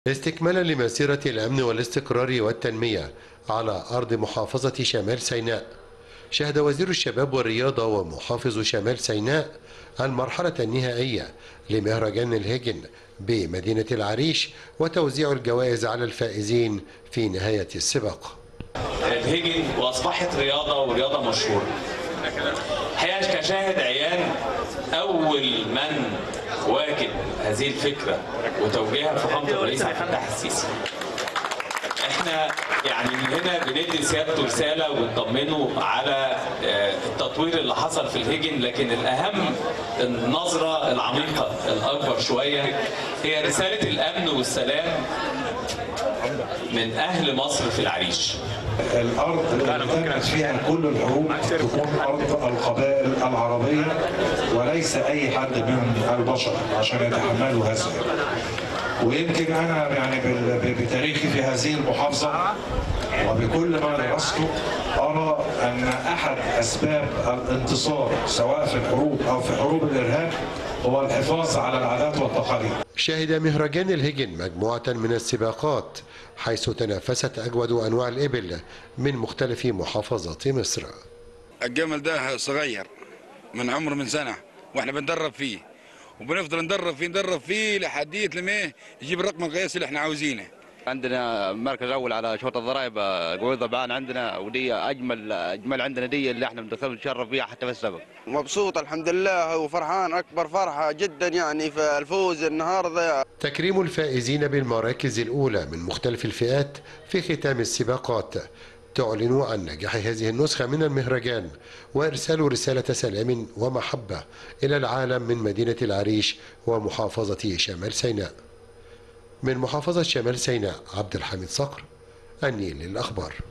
استكمالا لمسيرة الأمن والاستقرار والتنمية على أرض محافظة شمال سيناء شهد وزير الشباب والرياضة ومحافظ شمال سيناء المرحلة النهائية لمهرجان الهجن بمدينة العريش وتوزيع الجوائز على الفائزين في نهاية السباق الهجن واصبحت رياضه ورياضه مشهوره. الحقيقه كشاهد عيان اول من واكب هذه الفكره وتوجيهها فخامه الرئيس عبد الفتاح السيسي. احنا يعني من هنا بندي سيادته رساله ونطمنه على آه، التطوير اللي حصل في الهجن لكن الاهم النظره العميقه الاكبر شويه هي رساله الامن والسلام من اهل مصر في العريش. الارض اللي تمت فيها كل الحروب تكون ارض القبائل العربيه وليس اي حد من البشر عشان يتحملوا هذا ويمكن انا يعني بال- بتاريخي في هذه المحافظه وبكل ما درسته ارى ان احد اسباب الانتصار سواء في الحروب او في حروب الارهاب هو الحفاظ على العادات والتقاليد شهد مهرجان الهجن مجموعة من السباقات حيث تنافست أجود أنواع الإبل من مختلف محافظات مصر الجمل ده صغير من عمر من سنه واحنا بندرب فيه وبنفضل ندرب فيه ندرب فيه لحديت لما إيه يجيب الرقم القياسي اللي احنا عاوزينه عندنا مركز اول على شوط الضرائب قوي ضبعان عندنا ودي اجمل اجمل عندنا دي اللي احنا بندخل نتشرف فيها حتى في السبق مبسوط الحمد لله وفرحان اكبر فرحه جدا يعني في الفوز النهارده تكريم الفائزين بالمراكز الأولى من مختلف الفئات في ختام السباقات تعلن عن نجاح هذه النسخة من المهرجان وإرسال رسالة سلام ومحبة إلى العالم من مدينة العريش ومحافظة شمال سيناء من محافظة شمال سيناء عبد الحميد صقر النيل للأخبار